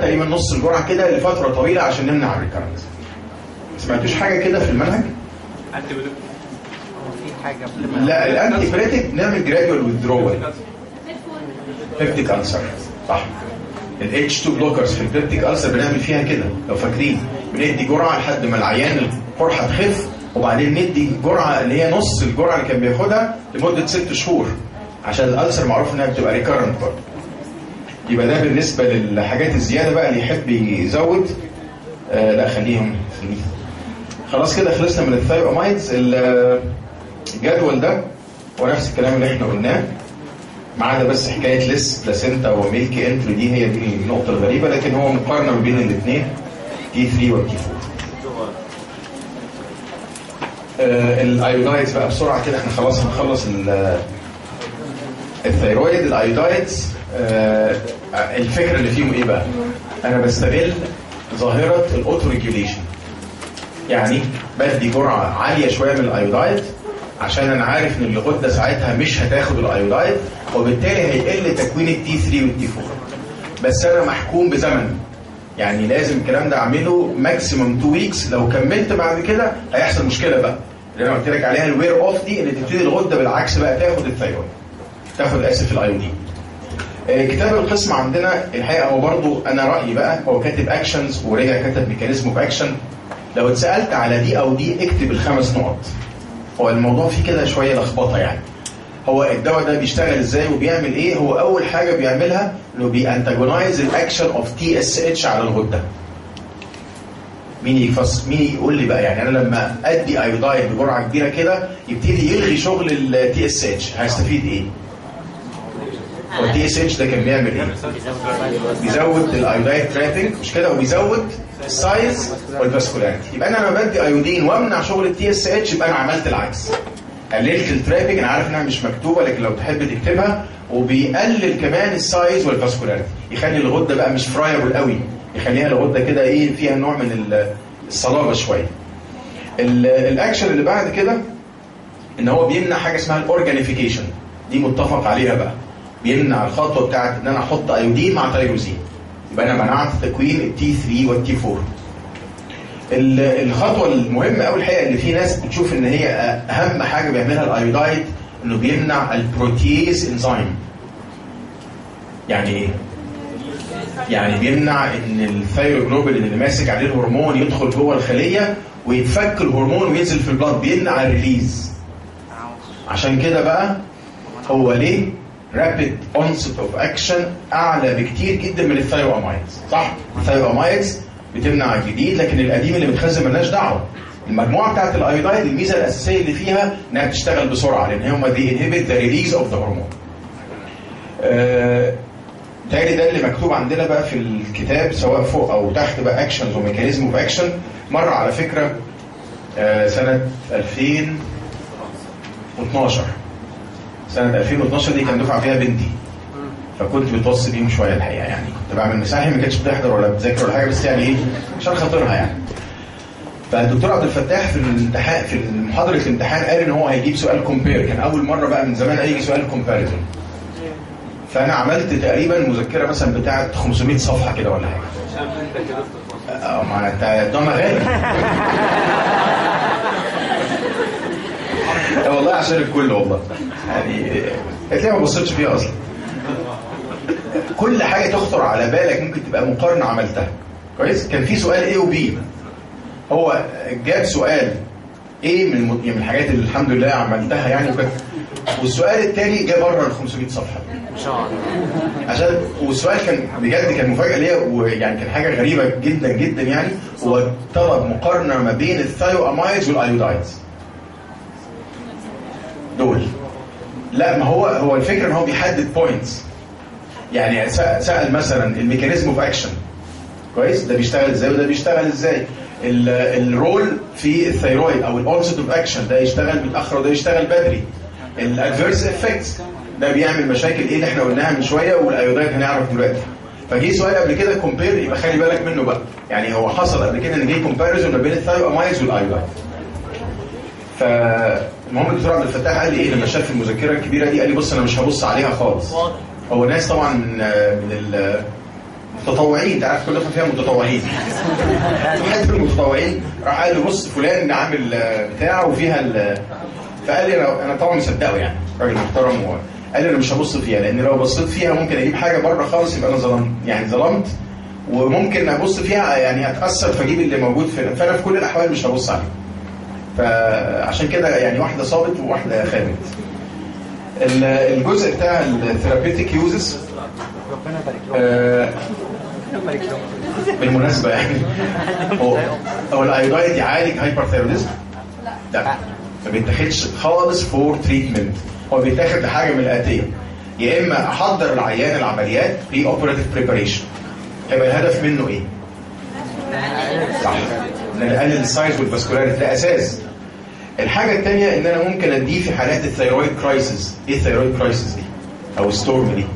تقريبا نص الجرعه كده لفتره طويله عشان نمنع الريكارنس ما سمعتوش حاجه كده في المنهج انت بدك في حاجه قبل ما لا الانتي بريتك بنعمل جراديوال ويدرول بيبتيك ألسر صح ال H2 بلوكرز في البيبتيك ألسر بنعمل فيها كده لو فاكرين بندي جرعه لحد ما العيان القرحه تخف وبعدين ندي جرعه اللي هي نص الجرعه اللي كان بياخدها لمده ست شهور عشان الألسر معروف انها بتبقى ريكارنت برضه يبقى ده بالنسبه للحاجات الزياده بقى اللي يحب يزود آه لا خليهم خليه خلاص كده خلصنا من الثايرومايدز الجدول ده هو نفس الكلام اللي احنا قلناه ما عدا بس حكايه لس بلاسينتا وميلكي انتري دي هي دي النقطه الغريبه لكن هو مقارنه ما بين الاثنين تي 3 والتي 4 آه الايودايدز بقى بسرعه كده احنا خلاص هنخلص ال- الثيرويد الايودايدز آه الفكره اللي فيهم ايه بقى؟ انا بستغل ظاهره الاوتو ريجوليشن يعني بدي جرعه عاليه شويه من الايودايد عشان انا عارف ان الغده ساعتها مش هتاخد الايودايد وبالتالي هيقل تكوين التي 3 والتي 4 بس انا محكوم بزمن يعني لازم الكلام ده اعمله ماكسيموم 2 ويكس لو كملت بعد كده هيحصل مشكله بقى اللي انا قلت لك عليها الوير اوف دي ان تبتدي الغده بالعكس بقى تاخد الثيرويد تاخد اسف الايودين آه، كتاب القسم عندنا الحقيقه هو برضو انا رايي بقى هو كاتب اكشنز ورجع كتب ميكانيزم اوف اكشن لو اتسالت على دي او دي اكتب الخمس نقط هو الموضوع فيه كده شويه لخبطه يعني هو الدواء ده بيشتغل ازاي وبيعمل ايه هو اول حاجه بيعملها انه بيانتاجونايز الاكشن اوف تي اس اتش على الغده مين يفص مين يقول لي بقى يعني انا لما ادي ايودايد بجرعه كبيره كده يبتدي يلغي شغل التي اس اتش هيستفيد ايه؟ هو التي اس اتش ده كان بيعمل ايه؟ بيزود الايودايد ترابنج مش كده وبيزود السايز والفاسكولاريتي يبقى انا لما بدي ايودين وامنع شغل التي اس اتش يبقى انا عملت العكس قللت الترابنج انا عارف انها مش مكتوبه لكن لو تحب تكتبها وبيقلل كمان السايز والفاسكولاريتي يخلي الغده بقى مش فرايبل قوي يخليها الغده كده ايه فيها نوع من ال- الصلابه شويه ال- الاكشن اللي بعد كده ان هو بيمنع حاجه اسمها الاورجانيفيكيشن دي متفق عليها بقى بيمنع الخطوه بتاعت ان انا احط ايودين مع تيروزين يبقى انا منعت تكوين التي 3 والتي 4 ال- الخطوه المهمه قوي الحقيقه اللي في ناس بتشوف ان هي اهم حاجه بيعملها الايودايد انه بيمنع البروتيز انزيم يعني ايه؟ يعني بيمنع ان الثيروجلوبولين اللي ماسك عليه الهرمون يدخل جوه الخليه ويتفك الهرمون وينزل في البلاد بيمنع الريليز عشان كده بقى هو ليه رابيد اونست اوف اكشن اعلى بكتير جدا من الثايروامايدز صح الثايروامايدز بتمنع الجديد لكن القديم اللي متخزن ملناش دعوه المجموعه بتاعت الايودايد الميزه الاساسيه اللي فيها انها بتشتغل بسرعه لان هم دي انهبت ذا ريليز اوف ذا هرمون تاني ده اللي مكتوب عندنا بقى في الكتاب سواء فوق او تحت بقى اكشنز وميكانيزم اوف اكشن مره على فكره آه، سنه 2012 سنه 2012 دي كان دفعه فيها بنتي فكنت بتوصي بيهم شويه الحقيقه يعني كنت بعمل مساحي ما كانتش بتحضر ولا بتذاكر ولا حاجه بس يعني ايه عشان خاطرها يعني فالدكتور عبد الفتاح في الامتحان في محاضره الامتحان قال ان هو هيجيب سؤال كومبير كان اول مره بقى من زمان هيجي سؤال كومباريزون فانا عملت تقريبا مذكره مثلا بتاعه 500 صفحه كده ولا حاجه عشان انت كده تخلص آه، ما انت ده غالي لا والله عشان الكل والله يعني قلت لي ما بصيتش فيها اصلا كل حاجه تخطر على بالك ممكن تبقى مقارنه عملتها كويس كان في سؤال A و B هو جاب سؤال ايه من الم- من الحاجات اللي الحمد لله عملتها يعني وكانت والسؤال الثاني جه بره ال 500 صفحه ان شاء الله عشان والسؤال كان بجد كان مفاجاه ليا ويعني كان حاجه غريبه جدا جدا يعني هو طلب مقارنه ما بين الثايو امايدز والايودايدز دول لا ما هو هو الفكره ان هو بيحدد بوينتس يعني سأ- سال مثلا الميكانيزم اوف اكشن كويس ده بيشتغل ازاي وده بيشتغل ازاي ال- الرول في الثيرويد او الاونست اوف اكشن ده يشتغل متاخر وده يشتغل بدري الادفيرس افكتس ده بيعمل مشاكل ايه اللي احنا قلناها من شويه والايودايد هنعرف دلوقتي فجه سؤال قبل كده كومبير يبقى خلي بالك منه بقى يعني هو حصل قبل كده ان جه كومباريزون ما بين الثايو امايز والايودايد فالمهم الدكتور عبد الفتاح قال لي ايه لما شاف المذكره الكبيره دي قال لي بص انا مش هبص عليها خالص هو ناس طبعا من من ال متطوعين انت عارف كل ده فيها متطوعين واحد من المتطوعين راح قال لي بص فلان عامل آه، بتاع وفيها ال فقال لي انا انا طبعا مصدقه يعني راجل محترم و... قال لي انا مش هبص فيها لان لو بصيت فيها ممكن اجيب حاجه بره خالص يبقى انا ظلمت يعني ظلمت وممكن ابص فيها يعني اتاثر فاجيب اللي موجود في فانا في كل الاحوال مش هبص عليه فعشان كده يعني واحده صابت وواحده خانت ال- الجزء بتاع الثيرابيوتيك يوزز ربنا يبارك لهم ربنا يبارك لهم بالمناسبه يعني هو هو الايودايد يعالج هايبرثيروديزم؟ لا ما بيتاخدش خالص فور تريتمنت هو بيتاخد لحاجه من الاتيه يا اما احضر العيان العمليات بري اوبراتيف بريباريشن هيبقى الهدف منه ايه؟ صح ان أنا اقلل السايز والفاسكولاريتي ده اساس الحاجه الثانيه ان انا ممكن اديه في حالات الثيرويد كرايسيس ايه الثيرويد كرايسيس دي؟ او الستورم دي؟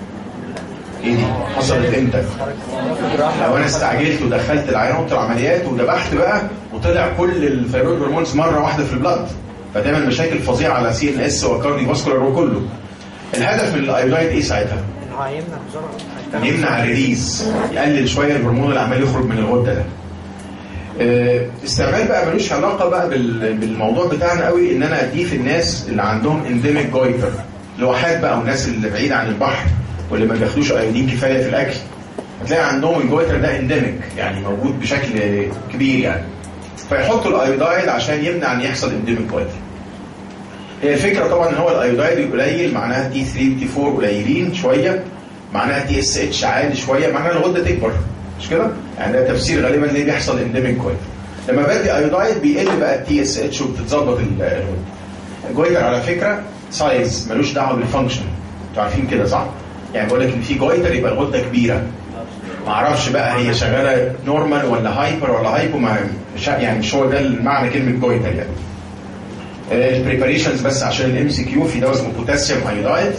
ايه دي؟ حصلت امتى؟ لو انا استعجلت ودخلت العيان اوضه العمليات وذبحت بقى وطلع كل الثيرويد هرمونز مره واحده في البلد فتعمل مشاكل فظيعه على سي ان اس وكاردي فاسكولار وكله الهدف من الايودايد ايه ساعتها؟ انه هيمنع بسرعه يمنع الريليز يقلل شويه الهرمون اللي عمال يخرج من الغده ده آه، استعمال بقى ملوش علاقه بقى بال- بالموضوع بتاعنا قوي ان انا اديه في الناس اللي عندهم انديميك جويتر لوحات بقى والناس اللي بعيد عن البحر واللي ما بياخدوش ايودين كفايه في الاكل هتلاقي عندهم الجويتر ده انديميك يعني موجود بشكل كبير يعني فيحطوا الايودايد عشان يمنع ان يحصل انديميك جويتر هي الفكره طبعا ان هو الايودايد قليل معناها تي 3 تي 4 قليلين شويه معناها تي اس اتش عالي شويه معناها الغده تكبر مش كده؟ يعني ده تفسير غالبا ليه بيحصل انديميك جويتر لما بدي ايودايد بيقل بقى التي اس اتش وبتتظبط ال- الغده الجويتر على فكره سايز ملوش دعوه بالفانكشن انتوا عارفين كده صح؟ يعني بقول لك ان في جويتر يبقى الغده كبيره ما اعرفش بقى هي شغاله نورمال ولا هايبر ولا هايبو ما مش يعني مش هو ده المعنى كلمه جويتر يعني البريباريشنز بس عشان الام سي كيو في دواء اسمه بوتاسيوم ايودايد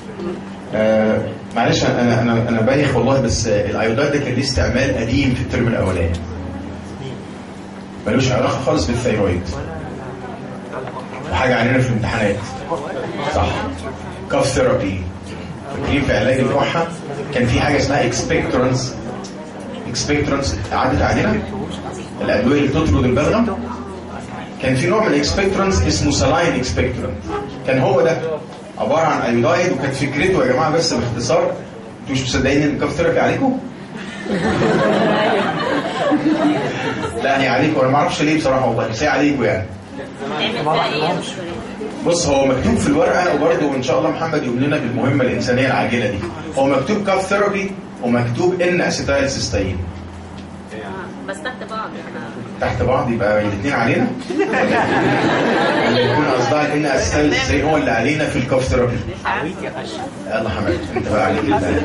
آه معلش انا انا انا بايخ والله بس آه، الايودايد ده كان ليه استعمال قديم في الترم الاولاني ملوش علاقه خالص بالثيرويد وحاجه علينا في الامتحانات صح كاف ثيرابي فاكرين في علاج الكحه كان في حاجه اسمها اكسبكتورنس اكسبكتورنس عدت علينا الادويه اللي بتطرد البلغم كان في نوع من الاكسبكتورنس اسمه سلاين اكسبكتورنت كان هو ده عباره عن ايودايد وكانت فكرته يا جماعه بس باختصار انتوا مش مصدقين ان الكاف ثيرابي عليكم؟ لا هي عليكم انا ما اعرفش ليه بصراحه والله بس هي عليكم يعني بص هو مكتوب في الورقه وبرده ان شاء الله محمد يقول لنا بالمهمه الانسانيه العاجله دي هو مكتوب كاف ثيرابي ومكتوب ان اسيتايل سيستين بس تحت بعض احنا تحت بعض يبقى الاثنين علينا ولا يكون قصدها ان اسيتايل سيستين هو اللي علينا في الكاف ثيرابي عويت يا باشا يلا حماد انت بقى عليك الباقي.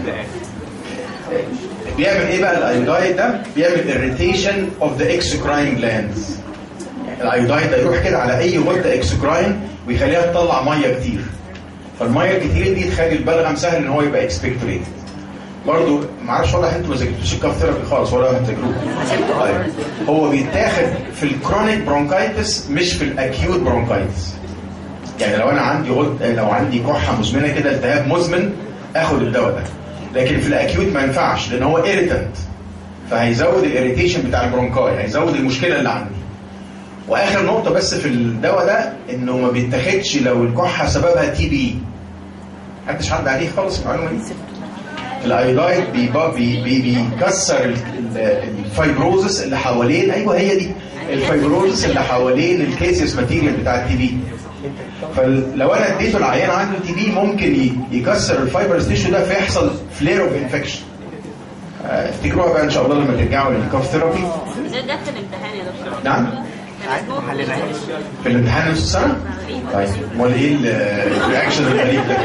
بيعمل ايه بقى الايودايد ده؟ بيعمل irritation of the exocrine glands الايودايد ده يروح كده على اي غده اكسوكراين ويخليها تطلع ميه كتير فالميه الكتير دي تخلي البلغم سهل ان هو يبقى اكسبكتوريت برضه ما اعرفش والله انتوا ما ذاكرتوش الكاف ثيرابي خالص ولا هتذاكروه طيب هو بيتاخد في الكرونيك برونكايتس مش في الاكيوت برونكايتس يعني لو انا عندي غد لو عندي كحه مزمنه كده التهاب مزمن اخد الدواء ده لكن في الاكيوت ما ينفعش لان هو ايريتنت فهيزود الاريتيشن بتاع البرونكاي هيزود المشكله اللي عندي واخر نقطه بس في الدواء ده انه ما بيتاخدش لو الكحه سببها تي بي محدش عدى عليه خالص المعلومه دي الايودايد بيبا- بي بي بيكسر ال- ال- الفايبروزس اللي حوالين ايوه هي دي الفايبروزس اللي حوالين الكيسيس ماتيريال بتاع التي بي فلو انا اديته العيان عنده تي بي ممكن ي- يكسر الفايبرز تيشو ده فيحصل فلير اوف انفكشن افتكروها بقى ان شاء الله لما ترجعوا للكاف ثيرابي ده ده في الامتحان يا دكتور نعم كان اسمه ما حللناش في الامتحان نص السنه طيب امال ايه ال- الرياكشن الغريب ده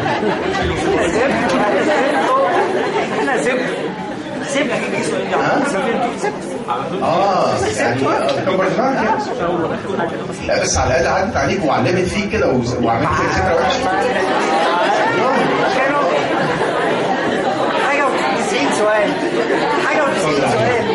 احنا سيبنا سيبنا كده سؤال ها؟ اه يعني آه، كبر دماغك يعني. لا بس على الاقل عدت عليك وعلمت فيك كده وز- وعملت فيك ذكرى وحشه كانوا حاجة و90 سؤال حاجة و90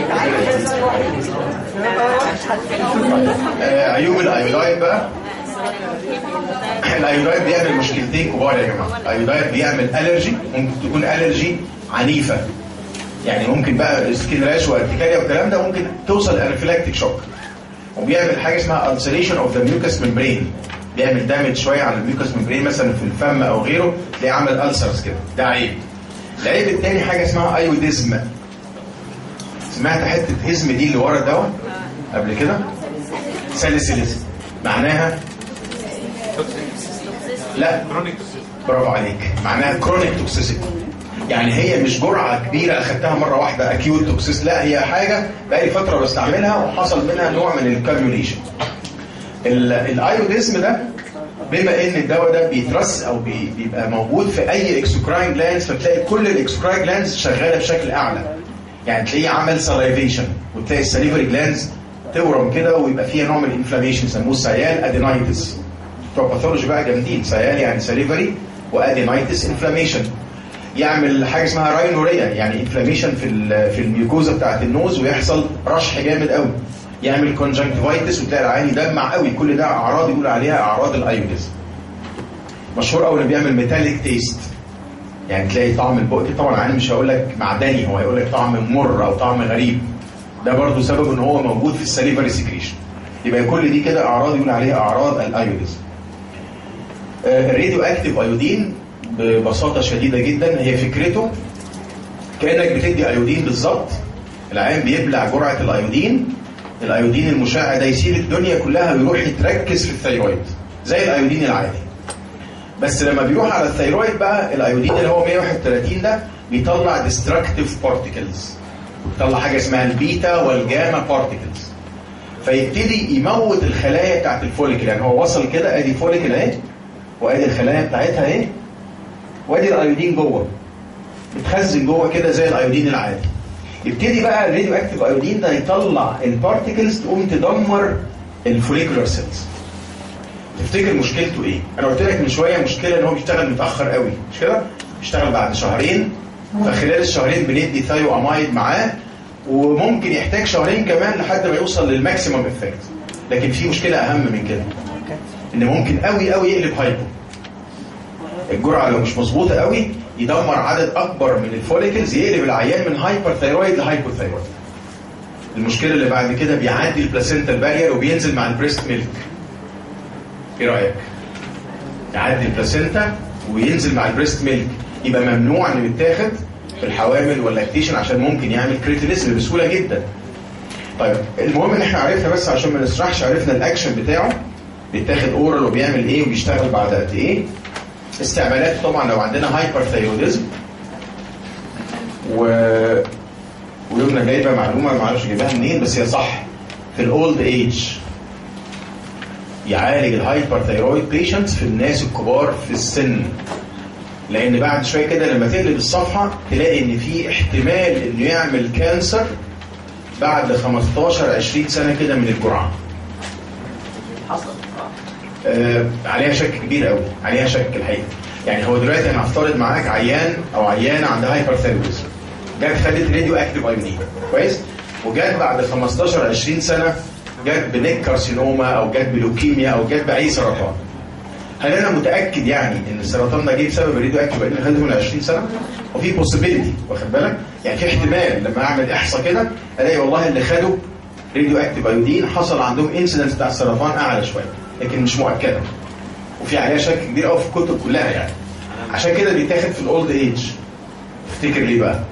سؤال آه، عيوب الايودايد بقى الايودايد بيعمل مشكلتين كبار يا جماعه الايودايد بيعمل الرجي ممكن تكون الرجي عنيفه يعني ممكن بقى سكين راش وارتكاريا والكلام ده ممكن توصل انافيلاكتيك شوك وبيعمل حاجه اسمها ulceration اوف ذا mucous ممبرين بيعمل دامج شويه على الميوكس ممبرين مثلا في الفم او غيره تلاقيه عامل ألسرز كده ده عيب العيب الثاني حاجه اسمها ايوديزم سمعت حته هزم دي اللي ورا الدواء قبل كده ساليسيليزم معناها لا كرونيك برافو عليك معناها كرونيك توكسيسيتي يعني هي مش جرعه كبيره اخدتها مره واحده اكيوت توكسيس لا هي حاجه بقالي فتره بستعملها وحصل منها نوع من الكاميوليشن الايوديزم ده بما ان الدواء ده بيترس او بي- بيبقى موجود في اي اكسوكراين جلاندز فتلاقي كل الاكسوكراين جلاندز شغاله بشكل اعلى يعني تلاقيه عمل سلايفيشن وتلاقي السليفري جلاندز تورم كده ويبقى فيها نوع من الانفلاميشن يسموه سيال ادينايتس بتوع باثولوجي بقى جامدين سيال يعني سليفري وادينايتس انفلاميشن يعمل حاجه اسمها راينوريا يعني انفلاميشن في ال- في الميوكوزا بتاعت النوز ويحصل رشح جامد قوي يعمل كونجنكتيفايتس وتلاقي العيان يدمع قوي كل ده اعراض يقول عليها اعراض الايوديزم مشهور قوي انه بيعمل ميتاليك تيست يعني تلاقي طعم البق طبعا العيان مش هيقول لك معدني هو هيقول لك طعم مر او طعم غريب ده برضه سبب ان هو موجود في السليفري سكريشن يبقى كل دي كده اعراض يقول عليها اعراض الايوديزم الراديو اكتيف ايودين ببساطه شديده جدا هي فكرته كانك بتدي ايودين بالظبط العيان بيبلع جرعه الايودين الايودين المشع ده يسيب الدنيا كلها ويروح يتركز في الثيرويد زي الايودين العادي بس لما بيروح على الثيرويد بقى الايودين اللي هو 131 ده بيطلع ديستركتيف بارتيكلز بيطلع حاجه اسمها البيتا والجاما بارتيكلز فيبتدي يموت الخلايا بتاعت الفوليكل يعني هو وصل كده ادي فوليكل اهي وادي الخلايا بتاعتها اهي وادي الايودين جوه بتخزن جوه كده زي الايودين العادي يبتدي بقى الراديو اكتيف ايودين ده يطلع البارتيكلز تقوم تدمر الفوليكولار سيلز تفتكر مشكلته ايه؟ انا قلت لك من شويه مشكله ان هو بيشتغل متاخر قوي مش كده؟ بيشتغل بعد شهرين فخلال الشهرين بندي ثايو امايد معاه وممكن يحتاج شهرين كمان لحد ما يوصل للماكسيمم افكت لكن في مشكله اهم من كده ان ممكن قوي قوي يقلب هايبو الجرعه لو مش مظبوطه قوي يدمر عدد اكبر من الفوليكلز يقلب العيان من هايبر ثايرويد لهايبو ثايرويد المشكله اللي بعد كده بيعدي البلاسينتا بارير وبينزل مع البريست ميلك ايه رايك يعدي البلاسينتا وينزل مع البريست ميلك يبقى ممنوع انه يتاخد في الحوامل واللاكتيشن عشان ممكن يعمل كريتينيزم بسهوله جدا طيب المهم ان احنا عرفنا بس عشان ما نسرحش عرفنا الاكشن بتاعه بيتاخد اورال وبيعمل ايه وبيشتغل بعد قد ايه استعمالاته طبعا لو عندنا هايبر ثايروديزم و ويومنا جايبه معلومه ما اعرفش جايبها منين بس هي صح في الاولد ايج يعالج الهايبر ثايرويد بيشنتس في الناس الكبار في السن لان بعد شويه كده لما تقلب الصفحه تلاقي ان في احتمال انه يعمل كانسر بعد 15 20 سنه كده من الجرعه حصل آه، عليها شك كبير قوي عليها شك الحقيقه يعني هو دلوقتي انا هفترض معاك عيان او عيانه عندها هايبر ثايرويدزم جت خدت راديو اكتيف ايونين كويس وجت بعد 15 20 سنه جت بنيك كارسينوما او جت بلوكيميا او جت باي سرطان هل انا متاكد يعني ان السرطان ده جه بسبب الراديو اكتيف ايونين اللي خده من 20 سنه؟ وفي بوسيبيليتي واخد بالك؟ يعني في احتمال لما اعمل احصاء كده الاقي والله اللي خدوا راديو اكتيف ايودين حصل عندهم انسيدنس بتاع السرطان اعلى شويه لكن مش مؤكده وفي عليها شك كبير قوي في الكتب كلها يعني عشان كده بيتاخد في الاولد ايج تفتكر ليه بقى؟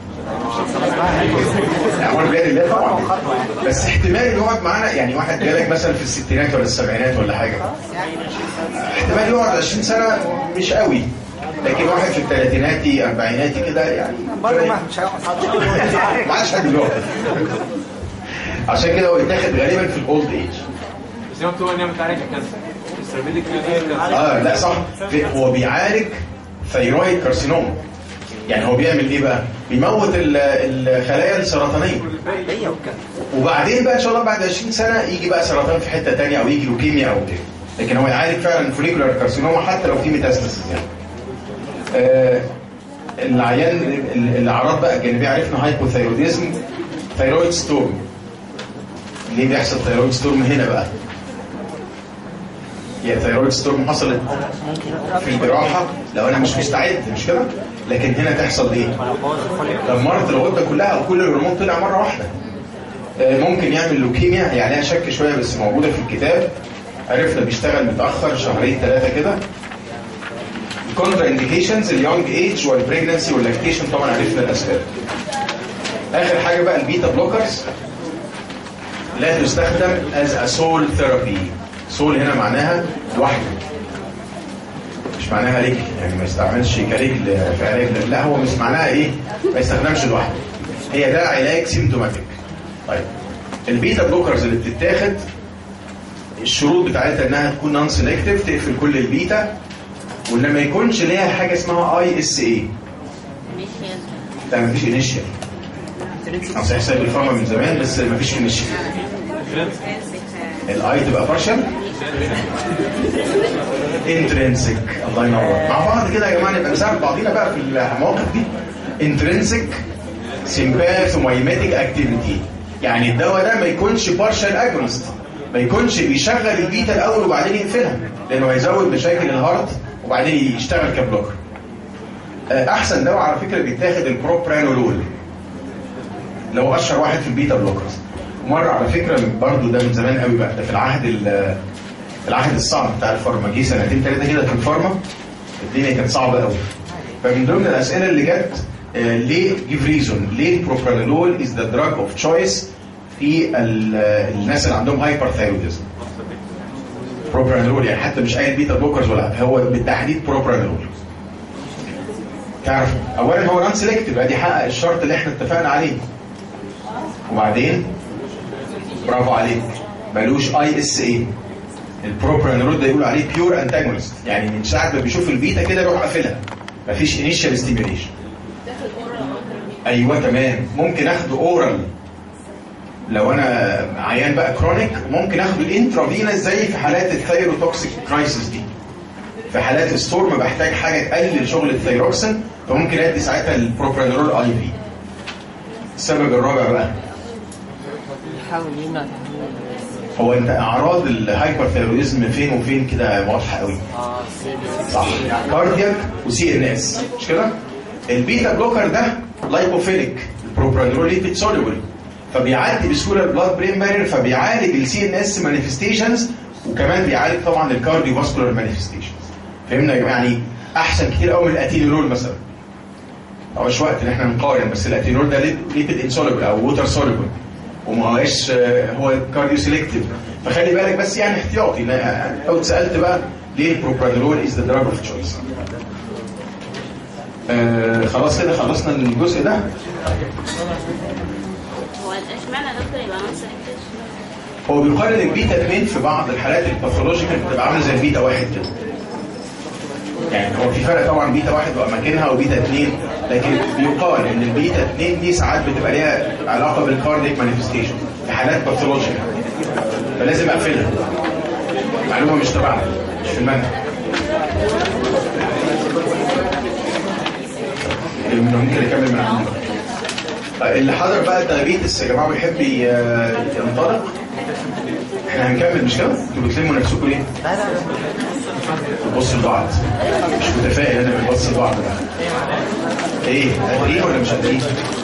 اعمار بلاد الله طبعا بس احتمال انه يقعد معانا يعني واحد جالك مثلا في الستينات ولا السبعينات ولا حاجه احتمال يقعد 20 سنه مش قوي لكن واحد في الثلاثيناتي اربعيناتي كده يعني برضه ما مش هيقعد ما عادش حد بيقعد عشان كده هو يتاخد غالبا في الاولد ايج بس هي مكتوبه ان هي بتعالج الكانسر السيرفيليك كانسر اه لا صح في- هو بيعالج ثيرويد كارسينوما يعني هو بيعمل ايه بقى؟ بيموت ال- الخلايا السرطانيه هي وكده وبعدين بقى ان شاء الله بعد 20 سنه يجي بقى سرطان في حته ثانيه او يجي لوكيميا او كده لكن هو يعالج فعلا فوليكولار كارسينوما حتى لو في ميتاستاسيس يعني. آه العيان ال- الاعراض بقى الجانبيه عرفنا هايبوثايروديزم ثايرويد ستورم ليه بيحصل ثايرويد ستورم هنا بقى؟ هي ثايرويد ستورم حصلت في الجراحه لو انا مش مستعد مش كده؟ لكن هنا تحصل ايه؟ دمرت الغده كلها وكل الهرمون طلع مره واحده آه، ممكن يعمل لوكيميا هي عليها شك شويه بس موجوده في الكتاب عرفنا بيشتغل متاخر شهرين ثلاثه كده الكونترا انديكيشنز اليونج ايج والبريجنسي واللاكتيشن طبعا عرفنا الاسباب اخر حاجه بقى البيتا بلوكرز لا تستخدم از ا سول ثيرابي سول هنا معناها لوحده مش معناها رجل يعني ما يستعملش كرجل في علاج لا هو مش معناها ايه ما يستخدمش لوحده هي ده علاج سيمتوماتيك طيب البيتا بلوكرز اللي بتتاخد الشروط بتاعتها انها تكون نون سيلكتيف تقفل كل البيتا وان ما يكونش ليها حاجه اسمها اي اس اي مش هي لا مفيش انيشال انا صحيح سايب الفارما من زمان بس مفيش انيشال الاي تبقى بارشل انترنسك الله ينور مع بعض كده يا جماعه نبقى نساعد بعضينا بقى في المواقف دي انترنسك سيمباثومايماتيك اكتيفيتي يعني الدواء ده ما يكونش بارشل اجونست ما يكونش بيشغل البيتا الاول وبعدين يقفلها لانه هيزود مشاكل الهارت وبعدين يشتغل كبلوكر آه، احسن دواء على فكره بيتاخد البروبرانولول اللي هو اشهر واحد في البيتا بلوكرز ومره على فكره برضه ده من زمان قوي بقى ده في العهد ال- العهد الصعب بتاع الفارما جه سنتين ثلاثه كده في الفارما الدنيا كانت صعبه قوي فمن ضمن الاسئله اللي جت آه، ليه جيف ريزون ليه البروبرانولول از ذا دراج اوف تشويس في ال- الناس اللي عندهم هايبر ثايرويدزم بروبرانولول يعني حتى مش اي بيتا بلوكرز ولا هو بالتحديد بروبرانولول تعرف اولا هو نون سيلكتيف ادي حقق الشرط اللي احنا اتفقنا عليه وبعدين برافو عليك ملوش اي اس اي البروبرانولول ده يقول عليه بيور انتاجونست يعني من ساعه ما بيشوف البيتا كده يروح قافلها مفيش انيشال ستيميوليشن ايوه تمام ممكن اخده اورال لو انا عيان بقى كرونيك ممكن اخده انترافينس زي في حالات الثايروتوكسيك كرايسيس دي في حالات الستورم بحتاج حاجه تقلل شغل الثايروكسين فممكن ادي ساعتها البروبرانولول اي في السبب الرابع بقى يحاول يمنع هو انت اعراض الهايبرثايرويزم فين وفين كده واضحه قوي اه صح كاردياك وسي ان اس مش كده البيتا بلوكر ده لايبوفيليك البروبرانولول ليبيد سوليبل فبيعدي بسهوله البلاد برين بارير فبيعالج السي ان اس مانيفستيشنز وكمان بيعالج طبعا الكارديو فاسكولار مانيفستيشنز فهمنا يا جماعه يعني احسن كتير قوي من الاتينولول مثلا هو مش وقت ان احنا نقارن بس الاتينول ده ليبيد انسوليبل او ووتر سوليبل وما هوش آه، هو كارديو سيلكتيف فخلي بالك بس يعني احتياطي لا- لو اتسالت بقى ليه البروبرانولول از ذا دراج اوف تشويس خلاص كده خلصنا الجزء ده هو اشمعنى يا دكتور يبقى نون سيلكتيف؟ هو بيقارن البيتا 2 في بعض الحالات الباثولوجيكال بتبقى عامله زي البيتا 1 كده يعني هو في فرق طبعا بيتا 1 واماكنها وبيتا 2 لكن بيقال ان البيتا 2 دي ساعات بتبقى ليها علاقه بالكارديك مانيفستيشن في حالات باثولوجيكال فلازم اقفلها معلومه مش تبعنا مش في المنهج ممكن نكمل من عندنا اللي حضر بقى الدايابيتس يا جماعه بيحب ي- ينطلق احنا هنكمل مش كده؟ انتوا بتلموا نفسكم ليه؟ لا لا لا بتبصوا لبعض مش متفائل انا بنبص لبعض ده ايه قادرين ولا مش قادرين؟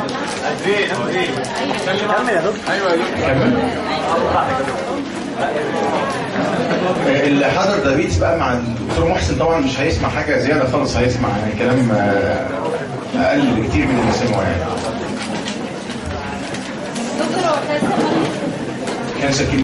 كمل يا دكتور كمل آه، اللي حضر دايابيتس بقى مع الدكتور محسن طبعا مش هيسمع حاجه زياده خالص هيسمع يعني كلام آه، اقل بكتير من اللي سمعه يعني دكتور هو كان كانسر